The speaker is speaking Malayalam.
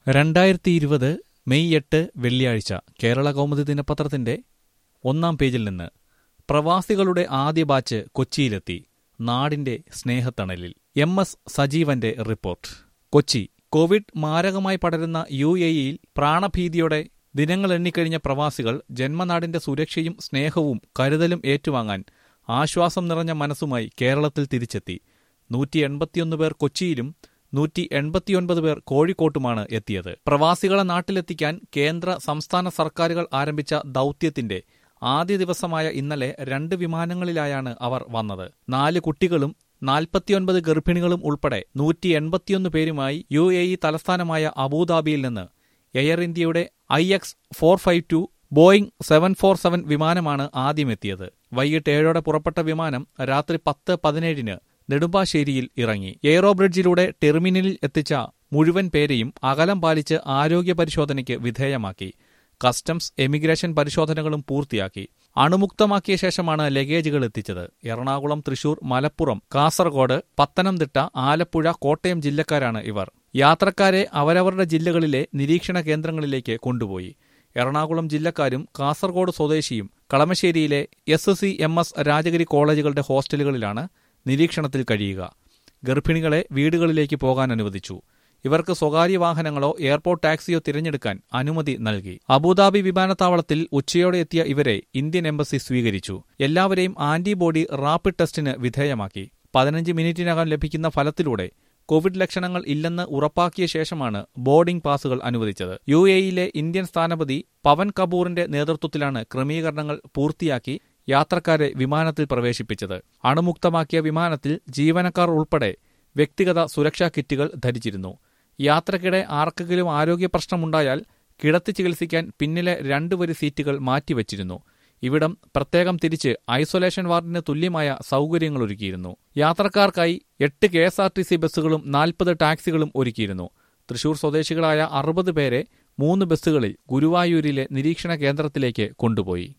രണ്ടായിരത്തി ഇരുപത് മെയ് എട്ട് വെള്ളിയാഴ്ച കേരള കൗമുദി ദിനപത്രത്തിന്റെ ഒന്നാം പേജിൽ നിന്ന് പ്രവാസികളുടെ ആദ്യ ബാച്ച് കൊച്ചിയിലെത്തി നാടിന്റെ സ്നേഹത്തണലിൽ എം എസ് സജീവന്റെ റിപ്പോർട്ട് കൊച്ചി കോവിഡ് മാരകമായി പടരുന്ന യു എ ഇയിൽ പ്രാണഭീതിയോടെ ദിനങ്ങൾ എണ്ണിക്കഴിഞ്ഞ പ്രവാസികൾ ജന്മനാടിന്റെ സുരക്ഷയും സ്നേഹവും കരുതലും ഏറ്റുവാങ്ങാൻ ആശ്വാസം നിറഞ്ഞ മനസ്സുമായി കേരളത്തിൽ തിരിച്ചെത്തി നൂറ്റി എൺപത്തിയൊന്ന് പേർ കൊച്ചിയിലും നൂറ്റി എൺപത്തിയൊൻപത് പേർ കോഴിക്കോട്ടുമാണ് എത്തിയത് പ്രവാസികളെ നാട്ടിലെത്തിക്കാൻ കേന്ദ്ര സംസ്ഥാന സർക്കാരുകൾ ആരംഭിച്ച ദൗത്യത്തിന്റെ ആദ്യ ദിവസമായ ഇന്നലെ രണ്ട് വിമാനങ്ങളിലായാണ് അവർ വന്നത് നാല് കുട്ടികളും നാൽപ്പത്തിയൊൻപത് ഗർഭിണികളും ഉൾപ്പെടെ നൂറ്റി എൺപത്തിയൊന്ന് പേരുമായി യു എ ഇ തലസ്ഥാനമായ അബുദാബിയിൽ നിന്ന് എയർ ഇന്ത്യയുടെ I X four five two Boeing seven four seven വിമാനമാണ് ആദ്യമെത്തിയത് വൈകിട്ട് ഏഴോടെ പുറപ്പെട്ട വിമാനം രാത്രി പത്ത് പതിനേഴിന് നെടുമ്പാശ്ശേരിയിൽ ഇറങ്ങി എയ്റോ ബ്രിഡ്ജിലൂടെ ടെർമിനലിൽ എത്തിച്ച മുഴുവൻ പേരെയും അകലം പാലിച്ച് ആരോഗ്യ പരിശോധനയ്ക്ക് വിധേയമാക്കി കസ്റ്റംസ് എമിഗ്രേഷൻ പരിശോധനകളും പൂർത്തിയാക്കി അണുമുക്തമാക്കിയ ശേഷമാണ് ലഗേജുകൾ എത്തിച്ചത് എറണാകുളം തൃശൂർ മലപ്പുറം കാസർഗോഡ് പത്തനംതിട്ട ആലപ്പുഴ കോട്ടയം ജില്ലക്കാരാണ് ഇവർ യാത്രക്കാരെ അവരവരുടെ ജില്ലകളിലെ നിരീക്ഷണ കേന്ദ്രങ്ങളിലേക്ക് കൊണ്ടുപോയി എറണാകുളം ജില്ലക്കാരും കാസർഗോഡ് സ്വദേശിയും കളമശ്ശേരിയിലെ S C M S Rajagiri കോളേജുകളുടെ ഹോസ്റ്റലുകളിലാണ് നിരീക്ഷണത്തിൽ കഴിയുക ഗർഭിണികളെ വീടുകളിലേക്ക് പോകാൻ അനുവദിച്ചു ഇവർക്ക് സ്വകാര്യ വാഹനങ്ങളോ എയർപോർട്ട് ടാക്സിയോ തിരഞ്ഞെടുക്കാൻ അനുമതി നൽകി അബുദാബി വിമാനത്താവളത്തിൽ ഉച്ചയോടെ എത്തിയ ഇവരെ ഇന്ത്യൻ എംബസി സ്വീകരിച്ചു എല്ലാവരെയും ആന്റിബോഡി റാപ്പിഡ് ടെസ്റ്റിന് വിധേയമാക്കി പതിനഞ്ച് മിനിറ്റിനകം ലഭിക്കുന്ന ഫലത്തിലൂടെ കോവിഡ് ലക്ഷണങ്ങൾ ഇല്ലെന്ന് ഉറപ്പാക്കിയ ശേഷമാണ് ബോർഡിംഗ് പാസുകൾ അനുവദിച്ചത് യു എയിലെ ഇന്ത്യൻ സ്ഥാനപതി പവൻ കപൂറിന്റെ നേതൃത്വത്തിലാണ് ക്രമീകരണങ്ങൾ പൂർത്തിയാക്കി യാത്രക്കാരെ വിമാനത്തിൽ പ്രവേശിപ്പിച്ചത് അണുമുക്തമാക്കിയ വിമാനത്തിൽ ജീവനക്കാർ ഉൾപ്പെടെ വ്യക്തിഗത സുരക്ഷാ കിറ്റുകൾ ധരിച്ചിരുന്നു യാത്രക്കിടെ ആർക്കെങ്കിലും ആരോഗ്യ പ്രശ്നമുണ്ടായാൽ കിടത്തി ചികിത്സിക്കാൻ പിന്നിലെ രണ്ടു വരി സീറ്റുകൾ മാറ്റിവച്ചിരുന്നു ഇവിടം പ്രത്യേകം തിരിച്ച് ഐസൊലേഷൻ വാർഡിന് തുല്യമായ സൗകര്യങ്ങൾ ഒരുക്കിയിരുന്നു യാത്രക്കാർക്കായി എട്ട് K S R T C ബസ്സുകളും നാൽപ്പത് ടാക്സികളും ഒരുക്കിയിരുന്നു തൃശൂർ സ്വദേശികളായ അറുപത് പേരെ മൂന്ന് ബസ്സുകളിൽ ഗുരുവായൂരിലെ നിരീക്ഷണ കേന്ദ്രത്തിലേക്ക് കൊണ്ടുപോയി